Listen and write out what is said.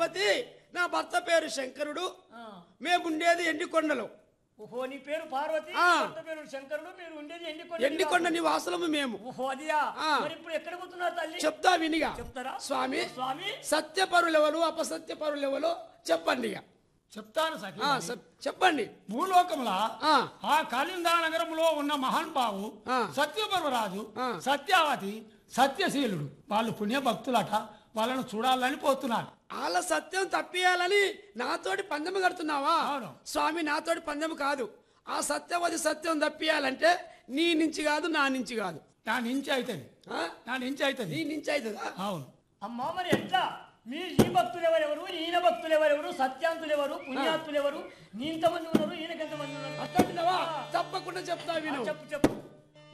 పార్వతి నా భర్త పేరు శంకరుడు ఆ. మేము ఉండేది ఎండికొండలో ఓహో నీ పేరు పార్వతి ఆ. భర్త పేరు శంకరుడు మీరు ఉండేది ఎండికొండ ఎండికొండ నివాసులము మేము ఓహో అదియా ఆ. మరి ఇప్పుడు ఎక్కడ కూర్చున్నారు తల్లి చెప్తా వినిగా చెప్తారా స్వామి స్వామి సత్యపరులెవరు అపసత్యపరులెవరు చెప్పండి ఇక చెప్తాను సఖి ఆ, స- చెప్పండి భూలోకముల ఆ. ఆ కాళిందా నగరంలో ఉన్న మహానుభావు ఆ. సత్యపర్వరాజు ఆ. సత్యావతి సత్యశీలుడు వాళ్ళు పుణ్యభక్తులట వాళ్ళను చూడాలని పోతున్నారు వాళ్ళ సత్యం తప్పియాలని నాతోటి పందెం కడుతున్నావా అవును. స్వామి నాతోటి పందెం కాదు ఆ సత్యవతి సత్యం తప్పియాలంటే నీ నుంచి కాదు నా నుంచి కాదు నా నుంచి అవుతుంది ఆ? నా నుంచి అవుతుంది నీ నుంచి అవుతుందా అవును అమ్మా మరి ఎట్లా మీరు ఈ భక్తులు ఎవరెవరు ఈయన భక్తులు ఎవరెవరు సత్యాంతులు ఎవరు పుణ్యాత్తులు ఎవరు నీ ఇంతమంది ఉన్నారు ఈయనకి ఎంతమంది ఉన్నారు అట్లంటున్నావా తప్పకుండా చెప్తా ఆ, విను చెప్పు చెప్పు